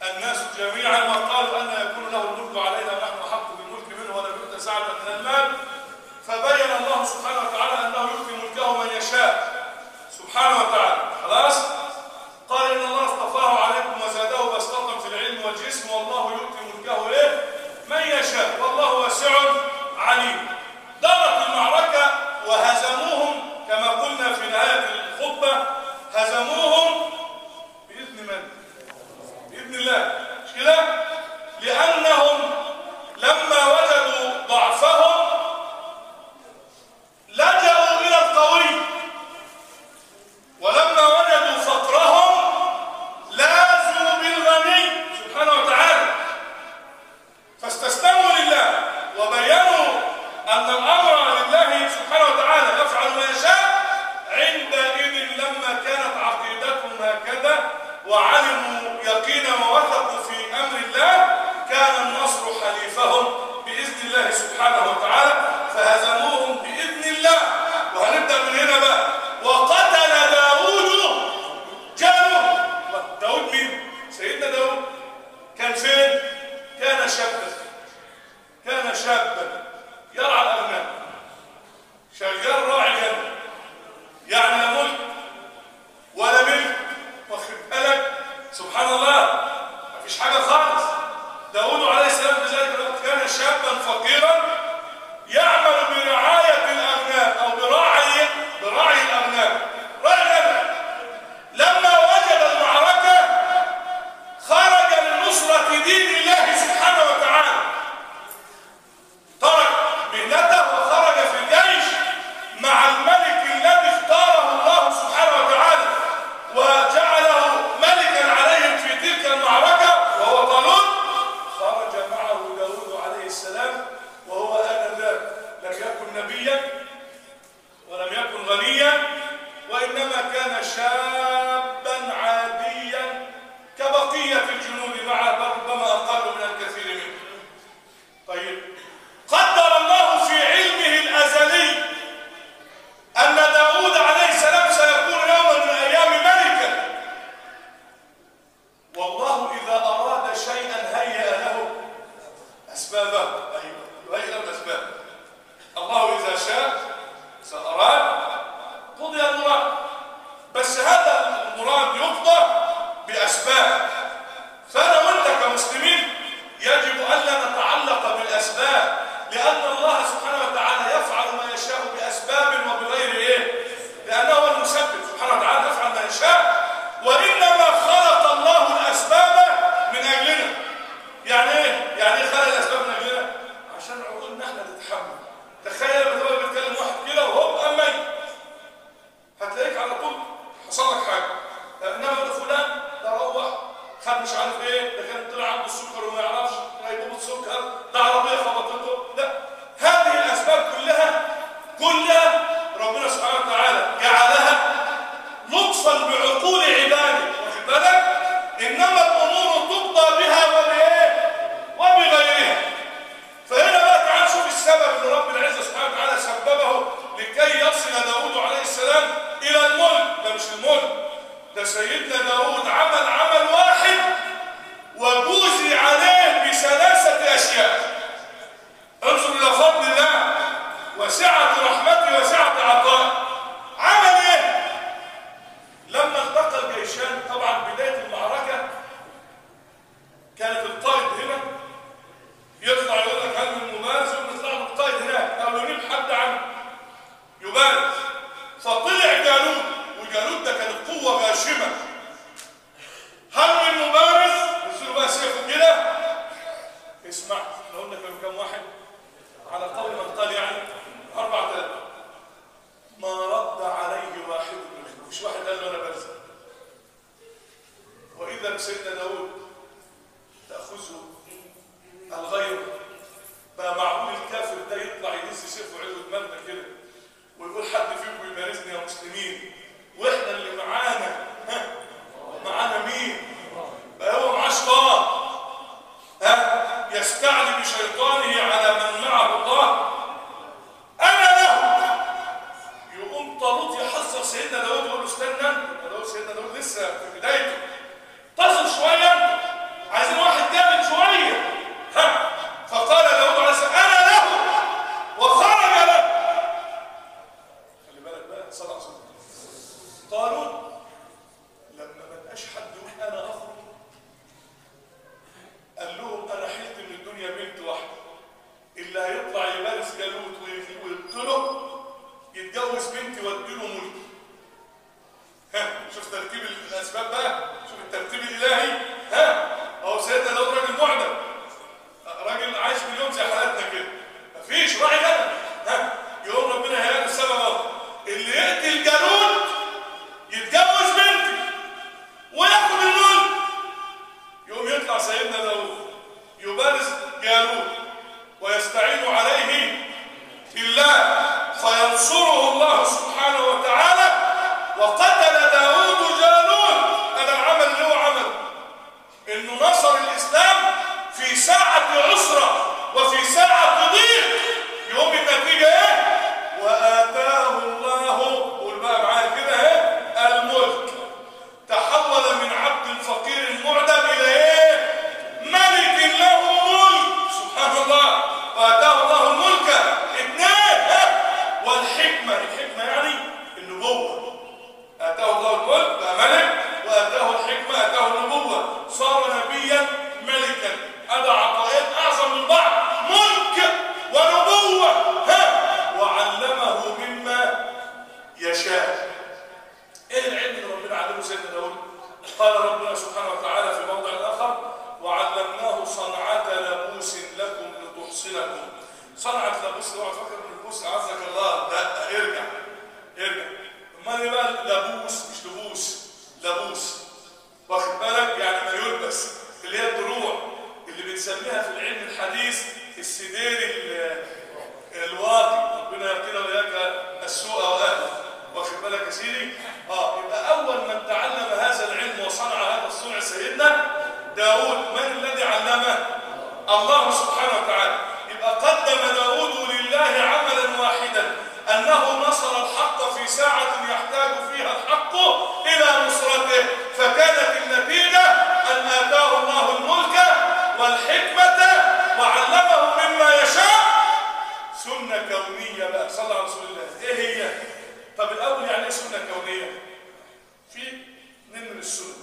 الناس جميعا وقالوا أن يكون له الملك علينا ونحن أحق بالملك منه ولم يؤت سعة من المال فبين الله سبحانه وتعالى أنه يؤتي ملكه من يشاء سبحانه وتعالى خلاص قال إن الله اصطفاه عليكم وزاده بسطة في العلم والجسم والله يؤتي ملكه إيه من يشاء والله واسع عليم دارت المعركة وهزموهم كما قلنا في نهاية الخطبة هزموهم بإذن من؟ بإذن الله مش كده؟ لأنهم لما وجدوا ضعفهم لجأوا إلى القوي ولما وجدوا فقرهم لازوا بالغني سبحانه وتعالى فاستسلموا لله وبينوا أن الأمر لله سبحانه وتعالى يفعل ما يشاء عندئذ لما كانت عقيدتهم هكذا وعلموا يقينا ووثقوا في أمر الله كان النصر حليفهم بإذن الله سبحانه وتعالى فهزموهم بإذن الله وهنبدأ من هنا بقى وقتل داود جالوت داود مين؟ سيدنا داود كان فين؟ كان شابا كان شابا يرعى الأغنام شغال راعي جنة يعني لا ملك ولا ملك واخد بالك سبحان الله مفيش حاجة خالص داود عليه السلام في ذلك الوقت كان شابا فقيرا يعمل برعاية الأغنام أو براعي براعي الأغنام راعي الأغنام لما وجد المعركة خرج لنصرة دين الله سبحانه وتعالى ترك مهنته وخرج في الجيش مع الملك الذي اختاره الله سبحانه وتعالى وجعله ملكا عليهم في تلك المعركة وهو طالوت خرج معه داود عليه السلام وهو آنذاك لم يكن نبيا ولم يكن غنيا وإنما كان شابا عاديا كبقية الجنود مع ربما أقل من الكثير منه طيب قدر الله في علمه الأزلي أن داود عليه السلام سيكون يوما من الأيام ملكا والله إذا أراد شيئا هيأ له أسبابه أيوة هيئ له الأسباب الله إذا شاء سأراد قضي المراد بس هذا المراد يقضى بأسباب فأنا وأنت كمسلمين يجب ألا نتعلق بالأسباب لأن الله سبحانه وتعالى يفعل ما يشاء بأسباب وبغير إيه لأنه هو المسبب سبحانه وتعالى يفعل ما يشاء وإنما خلق الله الأسباب من أجلنا يعني إيه؟ يعني إيه خلق الأسباب من أجلنا؟ عشان عقولنا إحنا تتحمل تخيل لما تبقى بتكلم واحد كده وهو أمي هتلاقيك على طول حصل لك حاجة إنما ده فلان ده روح خد مش عارف ايه ده كان طلع عنده السكر وما يعرفش هيجيبوا السكر ده عربيه خبطته لا هذه الاسباب كلها كلها ربنا سبحانه وتعالى جعلها لطفا بعقول عباده واخد بالك انما الامور تقضى بها وبايه وبغيرها فهنا بقى تعال شوف السبب اللي رب العزه سبحانه وتعالى سببه لكي يصل داود عليه السلام الى الملك ده مش الملك ده سيدنا داود عمل عمل واحد وجوزي عليه بثلاثة أشياء انظر إلى فضل الله وسعة رحمته وسعة عطائه عمل إيه؟ لما التقى الجيشان طبعا بداية المعركة كانت القائد هنا يطلع يقول لك هل من مبارز ونطلع له القائد هناك أو يريد حد عنه يبارز فطلع جالوت وجالوت ده كانت قوة غاشمة هل من مبارز نزلوا بقى سيفه كده اسمع احنا قلنا كانوا كام واحد على قول من قال يعني أربعة آلاف ما رد عليه واحد منهم مش واحد قال له أنا برزق وإذا بسيدنا داود تأخذه الغير بقى معقول الكافر ده يطلع يدس سيفه عدو دماغنا كده ويقول حد فيكم يبارزني يا مسلمين واحنا اللي معانا ها معانا مين بقى هو معاه شيطان ها يستعلي بشيطانه على من معه الله انا له يقوم طالوت يحذر سيدنا داود يقول له استنى انت داود سيدنا داود لسه في بدايته تصل شويه انت جالوت ويستعين عليه بالله فينصره الله سبحانه وتعالى وقتل داود جالوت هذا العمل اللي هو عمله انه نصر الاسلام في ساعة عسرة وفي ساعة ضيق يوم النتيجة ايه وآتاه الله قول بقى معايا كده ايه الملك تحول من عبد فقير معدم الى ايه ملك له ملك سبحان الله وآتاه الله الملك اثنين ها والحكمة الحكمة يعني النبوة آتاه الله الملك بقى ملك وآتاه الحكمة آتاه النبوة صار نبيا ملكا هذا عطايات أعظم من بعض ملك ونبوة ها وعلمه مما يشاء ايه العلم اللي ربنا علمه سيدنا داود قال ربنا سبحانه وتعالى في موضع آخر وعلمناه صنعة لبوس لكم لتحصنكم صنعة لبوس اوعى تفكر ان اللبوس عزك الله لا ارجع ارجع امال ايه بقى لبوس مش لبوس لبوس واخد بالك يعني ما يلبس اللي هي الدروع اللي بنسميها في العلم الحديث السدير ال- الواقي ربنا يقينا وياك السوء واهله واخد بالك يا سيدي اه يبقى اول من تعلم هذا العلم وصنع هذا الصنع سيدنا داود من الذي علمه الله سبحانه وتعالى يبقى قدم داود لله عملا واحدا انه نصر الحق في ساعه يحتاج فيها الحق الى نصرته فكانت النتيجه ان اتاه الله الملك والحكمه وعلمه مما يشاء سنة كونية بقى صلى الله على رسول الله ايه هي طب الاول يعني ايه سنة كونية في اثنين من السنة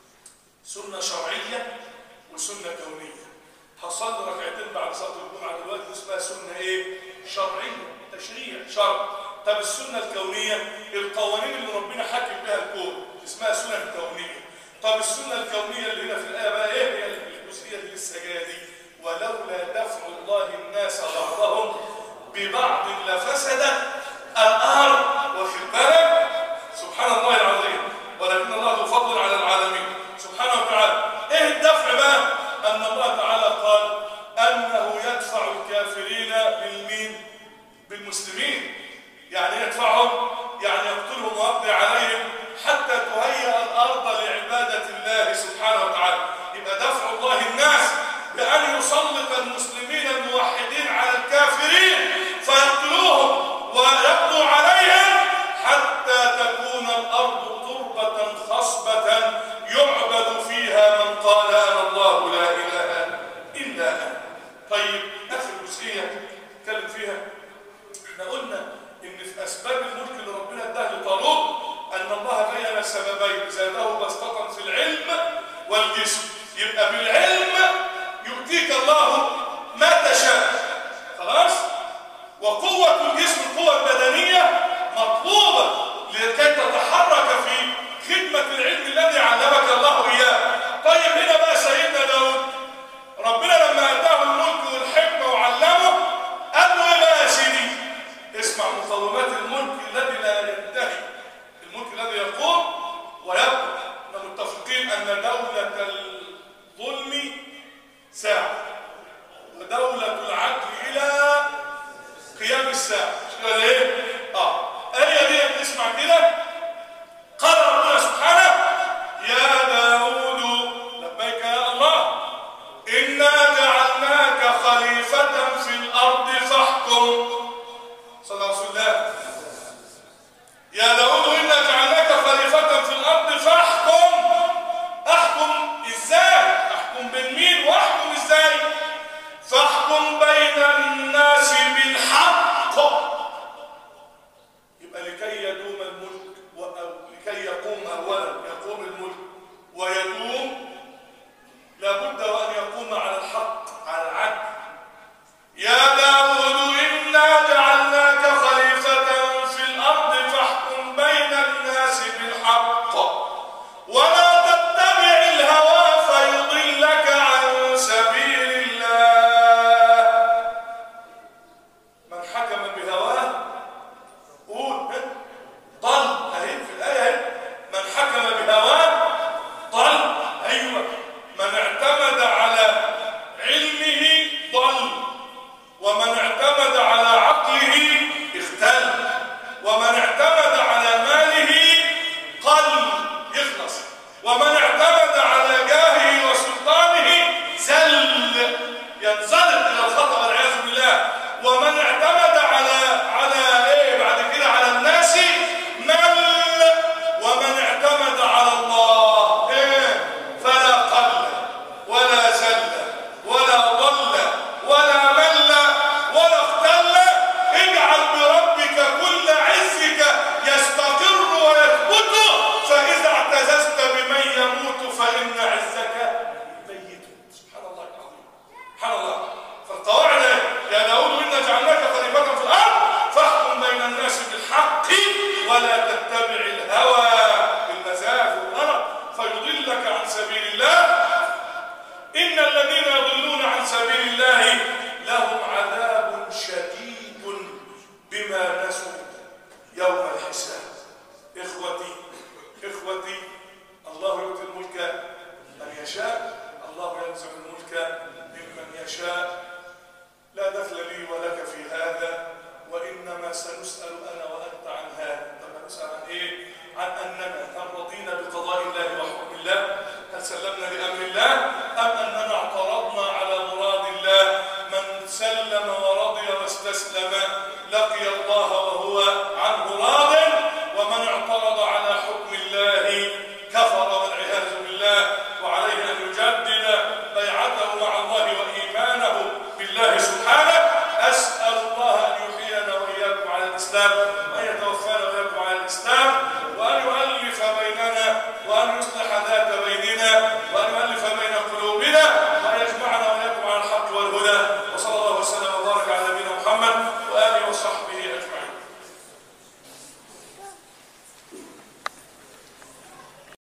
سنة شرعية وسنة كونية هصلي ركعتين بعد صلاة الجمعة دلوقتي اسمها سنة ايه شرعية تشريع شرع طب السنة الكونية القوانين اللي ربنا حاكم بها الكون اسمها سنة كونية طب السنة الكونية اللي هنا في الآية بقى ايه هي الجزئية اللي لسه جاية دي ولولا دفع الله الناس بعضهم ببعض لفسدت الارض واخد بالك سبحان الله العظيم ولكن الله ذو فضل على العالمين سبحانه وتعالى ايه الدفع بقى ان الله تعالى قال انه يدفع الكافرين بالمين بالمسلمين يعني إيه يدفعهم يعني يقتلهم ويقضي عليهم حتى تهيأ الارض لعباده الله سبحانه وتعالى يبقى دفع الله الناس بأن يسلط المسلمين الموحدين على الكافرين فيقتلوهم ويقضوا عليهم حتى تكون الأرض تربة خصبة يعبد فيها من قال أنا الله لا إله إلا أنا طيب آخر جزئية نتكلم فيها احنا قلنا ان في اسباب الملك اللي ربنا اداه لطالوت ان الله بين سببين زاده بسطة في العلم والجسم يبقى بالعلم يؤتيك الله ما تشاء خلاص وقوة الجسم القوة البدنية مطلوبة لكي تتحرك في خدمة العلم الذي علمك الله إياه طيب هنا بقى سيدنا داود ربنا لما أتاه الملك والحكمة وعلمه قال له إيه بقى يا سيدي اسمع مقومات الملك الذي لا ينتهي الملك الذي يقوم ويبقى احنا متفقين أن دولة الظلم ساعة ودولة العدل إلى قيام الساعة مش كده ايه؟ اه هي دي بتسمع كده قال ربنا سبحانه يا داود لبيك يا الله إنا جعلناك خليفة في الأرض فاحكم صلى الله عليه وسلم يا داود إنا جعلناك خليفة في الأرض فاحكم احكم ازاي احكم بين مين واحكم ازاي فاحكم بين الناس بالحق يبقى لكي يدوم الملك و- أو لكي يقوم اولا يقوم الملك ويدوم لابد وان يقوم على الحق على العدل يا داود عن سبيل الله لهم عذاب شديد بما نسوا يوم الحساب إخوتي إخوتي الله يؤتي الملك من يشاء الله ينزع الملك ممن يشاء لا دخل لي ولك في هذا وإنما سنسأل أنا وأنت عن هذا طب نسأل عن إيه؟ عن أننا هل رضينا بقضاء الله وحكم الله؟ هل سلمنا لأمر الله؟